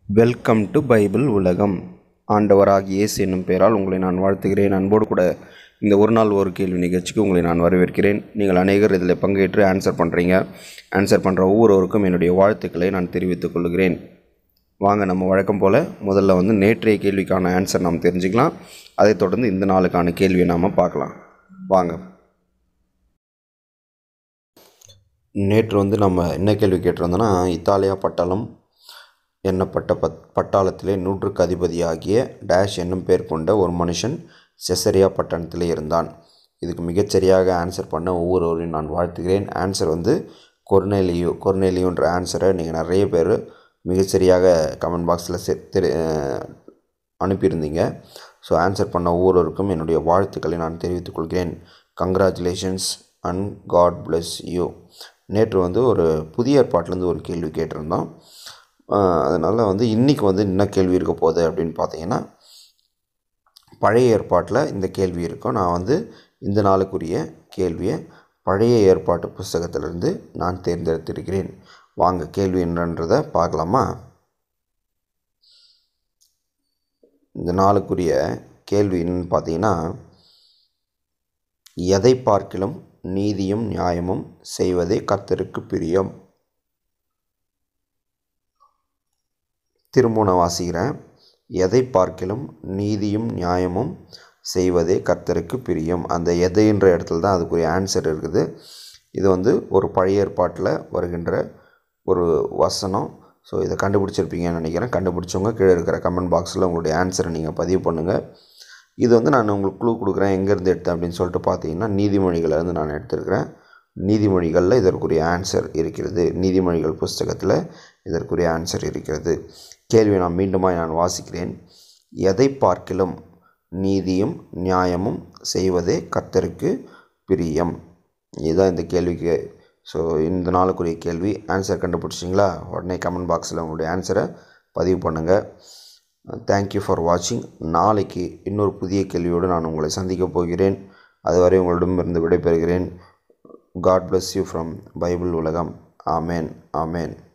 welcome to Bible உலகம் ஆண்டவராகிய இயேசு என்னும் பெயரால் உங்களை நான் வாழ்த்துகிறேன் அன்போடு கூட இந்த ஒரு நாள் ஒரு கேள்வி நிகழ்ச்சிக்கு உங்களை நான் வரவேற்கிறேன் நீங்கள் அநேகர் இதில் பங்கேற்று ஆன்சர் பண்ணுறீங்க ஆன்சர் பண்ணுற ஒவ்வொருவருக்கும் என்னுடைய வாழ்த்துக்களை நான் தெரிவித்துக் கொள்கிறேன் வாங்க நம்ம வழக்கம் போல் முதல்ல வந்து நேற்றைய கேள்விக்கான ஆன்சர் நாம் தெரிஞ்சுக்கலாம் அதைத் தொடர்ந்து இந்த நாளுக்கான கேள்வியை நாம் பார்க்கலாம் வாங்க நேற்று வந்து நம்ம என்ன கேள்வி கேட்டிருந்தோன்னா இத்தாலியா பட்டாளம் எண்ணப்பட்ட பத் பட்டாளத்திலே நூற்றுக்கு அதிபதியாகிய டேஷ் என்னும் பேர் கொண்ட ஒரு மனுஷன் செசரியா பட்டணத்திலே இருந்தான் இதுக்கு மிகச்சரியாக ஆன்சர் பண்ண ஒவ்வொருவரையும் நான் வாழ்த்துகிறேன் ஆன்சர் வந்து கொர்னேலியோ கொர்னேலியோன்ற ஆன்சரை நீங்கள் நிறைய பேர் மிகச்சரியாக கமெண்ட் பாக்ஸில் செ தெரி அனுப்பியிருந்தீங்க ஸோ ஆன்சர் பண்ண ஒவ்வொருவருக்கும் என்னுடைய வாழ்த்துக்களை நான் தெரிவித்துக் கொள்கிறேன் congratulations and God bless you நேற்று வந்து ஒரு புதிய ஏற்பாட்டிலேருந்து ஒரு கேள்வி கேட்டிருந்தோம் அதனால் வந்து இன்றைக்கி வந்து என்ன கேள்வி இருக்க போகுது அப்படின்னு பார்த்தீங்கன்னா பழைய ஏற்பாட்டில் இந்த கேள்வி இருக்கும் நான் வந்து இந்த நாளுக்குரிய கேள்வியை பழைய ஏற்பாட்டு புஸ்தகத்திலிருந்து நான் தேர்ந்தெடுத்திருக்கிறேன் வாங்க கேள்வி என்னன்றதை பார்க்கலாமா இந்த நாளுக்குரிய கேள்வி என்னன்னு பார்த்தீங்கன்னா எதை பார்க்கிலும் நீதியும் நியாயமும் செய்வதே கர்த்தருக்கு பிரியம் திரும்ப நான் வாசிக்கிறேன் எதை பார்க்கிலும் நீதியும் நியாயமும் செய்வதே கர்த்தருக்கு பிரியம் அந்த எதைன்ற இடத்துல தான் அதுக்குரிய ஆன்சர் இருக்குது இது வந்து ஒரு பழைய ஏற்பாட்டில் வருகின்ற ஒரு வசனம் ஸோ இதை கண்டுபிடிச்சிருப்பீங்கன்னு நினைக்கிறேன் கண்டுபிடிச்சவங்க கீழே இருக்கிற கமெண்ட் பாக்ஸில் உங்களுடைய ஆன்சரை நீங்கள் பதிவு பண்ணுங்கள் இது வந்து நான் உங்களுக்கு க்ளூ கொடுக்குறேன் எங்கேருந்து எடுத்தேன் அப்படின்னு சொல்லிட்டு பார்த்தீங்கன்னா நீதிமொழிகளிலேருந்து நான் எடுத்திருக்கிறேன் நீதிமொழிகளில் இதற்குரிய ஆன்சர் இருக்கிறது நீதிமொழிகள் புஸ்தகத்தில் இதற்குரிய ஆன்சர் இருக்கிறது கேள்வியை நான் மீண்டுமாய் நான் வாசிக்கிறேன் எதை பார்க்கிலும் நீதியும் நியாயமும் செய்வதே கர்த்தருக்கு பிரியம் இதுதான் இந்த கேள்விக்கு ஸோ இந்த நாளுக்குரிய கேள்வி ஆன்சர் கண்டுபிடிச்சிங்களா உடனே கமெண்ட் பாக்ஸில் உங்களுடைய ஆன்சரை பதிவு பண்ணுங்கள் தேங்க்யூ ஃபார் வாட்சிங் நாளைக்கு இன்னொரு புதிய கேள்வியோடு நான் உங்களை சந்திக்கப் போகிறேன் அதுவரை உங்களிடமிருந்து விடைபெறுகிறேன் God bless you from Bible உலகம் ஆமேன் ஆமேன்